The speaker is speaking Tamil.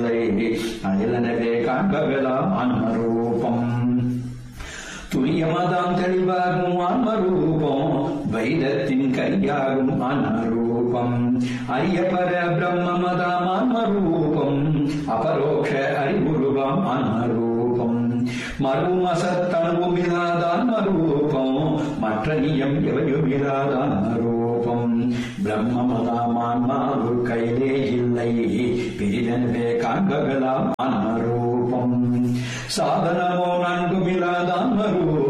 அதிலனவே காண்பகலாம் ஆன்மரூபம் துரியமதாம் தெளிவாகும் ஆன்மரூபம் வைரத்தின் கையாகும் ஆன்மரூபம் அரியபர பிரம்மமதாம் ஆன்மரூபம் அபரோக்ஷ அறிவுருவாம் ஆன்மரூபம் மறுவும் அசத்தனவும் இல்லாத ஆன்மரூபம் மற்ற நியம் எவையும் இல்லாத ஆன்மரூபம் பிரம்மமதாம் ஆன்மாவு கையிலே இல்லை பிரிதனவே காண்பகலாம் ஆன்மரூபம் சாதனமோ நன்குமில்லாத ஆன்மரூபம்